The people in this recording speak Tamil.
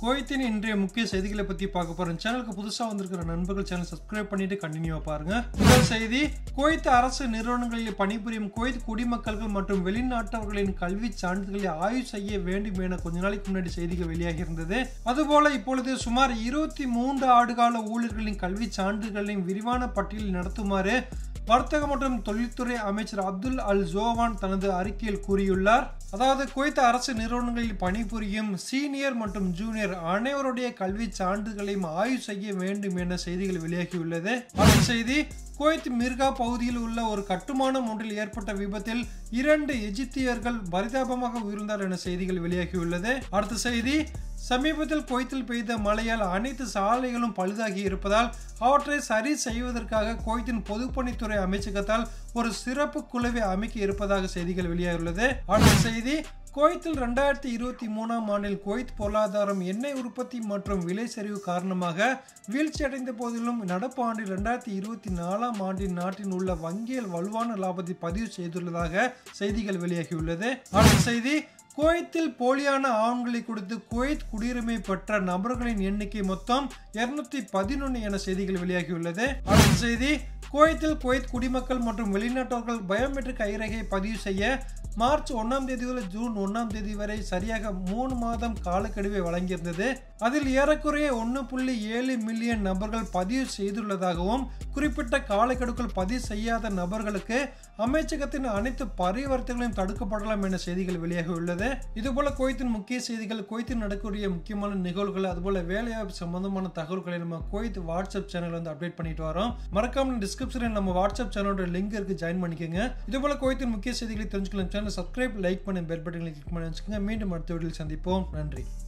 குவைத்தின் இன்றைய முக்கிய செய்திகளை பத்தி பார்க்க போறோம் சேனலுக்கு புதுசா வந்திருக்கிற நண்பர்கள் சேனல் சப்ஸ்கிரைப் பண்ணிட்டு கண்டினியூவா பாருங்க முதல் செய்தி குவைத் அரசு நிறுவனங்களில் பணிபுரியும் குவைத் குடிமக்கள்கள் மற்றும் வெளிநாட்டவர்களின் கல்வி சான்றிதழ்களை ஆய்வு செய்ய வேண்டும் என கொஞ்ச நாளைக்கு முன்னாடி செய்திகள் வெளியாகி இருந்தது அதுபோல இப்பொழுது சுமார் இருபத்தி மூன்று ஆண்டுகால ஊழியர்களின் கல்வி சான்றிதழ்களின் விரிவான பட்டியல் நடத்துமாறு வர்த்தக மற்றும் தொழில்துறை அமைச்சர் அப்துல் அல் ஜோவான் தனது அறிக்கையில் கூறியுள்ளார் அதாவது குவைத் அரசு நிறுவனங்களில் பணிபுரியும் சீனியர் மற்றும் ஜூனியர் அனைவருடைய கல்வி சான்றுகளையும் ஆய்வு செய்ய வேண்டும் என செய்திகள் வெளியாகியுள்ளது அடுத்த செய்தி குவைத் மிர்கா பகுதியில் உள்ள ஒரு கட்டுமானம் ஒன்றில் ஏற்பட்ட விபத்தில் இரண்டு எஜிப்தியர்கள் பரிதாபமாக உயிர்ந்தார் என செய்திகள் வெளியாகியுள்ளது அடுத்த செய்தி சமீபத்தில் குவைத்தில் பெய்த மழையால் அனைத்து சாலைகளும் பழுதாகி இருப்பதால் அவற்றை சரி செய்வதற்காக குவைத்தின் பொதுப்பணித்துறை அமைச்சகத்தால் ஒரு சிறப்பு குழுவை அமைக்க இருப்பதாக செய்திகள் வெளியாகியுள்ளது அடுத்த செய்தி குவைத்தில் ரெண்டாயிரத்தி இருபத்தி மூணாம் ஆண்டில் குவைத் பொருளாதாரம் எண்ணெய் உற்பத்தி மற்றும் விலை சரிவு காரணமாக வீழ்ச்சி அடைந்த போதிலும் நடப்பு ஆண்டில் ரெண்டாயிரத்தி இருபத்தி நாலாம் ஆண்டின் நாட்டின் உள்ள வங்கியல் வலுவான லாபத்தை பதிவு செய்துள்ளதாக செய்திகள் வெளியாகியுள்ளது அடுத்த செய்தி குவைத்தில் போலியான ஆவணங்களை கொடுத்து குவைத் குடியுரிமை பெற்ற நபர்களின் எண்ணிக்கை மொத்தம் இருநூத்தி பதினொன்று என செய்திகள் வெளியாகியுள்ளது அடுத்த செய்தி குவைத்தில் குவைத் குடிமக்கள் மற்றும் வெளிநாட்டவர்கள் பயோமெட்ரிக் கைரேகை பதிவு செய்ய மார்ச் ஒன்றாம் தேதி முதல் ஜூன் ஒன்றாம் தேதி வரை சரியாக மூணு மாதம் காலக்கெடுவை வழங்கியிருந்தது அதில் ஏறக்குறைய ஒன்று புள்ளி ஏழு மில்லியன் நபர்கள் பதிவு செய்துள்ளதாகவும் குறிப்பிட்ட காலக்கெடுக்குள் பதிவு செய்யாத நபர்களுக்கு அமைச்சகத்தின் அனைத்து பரிவர்த்தனைகளையும் தடுக்கப்படலாம் என செய்திகள் வெளியாக உள்ளது இதுபோல குவைத்தின் முக்கிய செய்திகள் குவைத்தில் நடக்கக்கூடிய முக்கியமான நிகழ்வுகள் அதுபோல வேலைவாய்ப்பு சம்பந்தமான தகவல்களை நம்ம குவைத் வாட்ஸ்அப் சேனல் வந்து அப்டேட் பண்ணிட்டு வரோம் மறக்காம டிஸ்கிரிப்ஷனில் நம்ம வாட்ஸ்அப் சேனலோட லிங்க் இருக்கு ஜாயின் பண்ணிக்கோங்க இதுபோல குவைத்தின் முக்கிய செய்திகளை தெரிஞ்சுக்கலாம் சேனல் சப்ஸ்கிரைப் லைக் பண்ணி பெல் பட்டனை கிளிக் பண்ணி வச்சுக்கோங்க மீண்டும் அடுத்த வீடியோவில் சந்திப்போம் நன்றி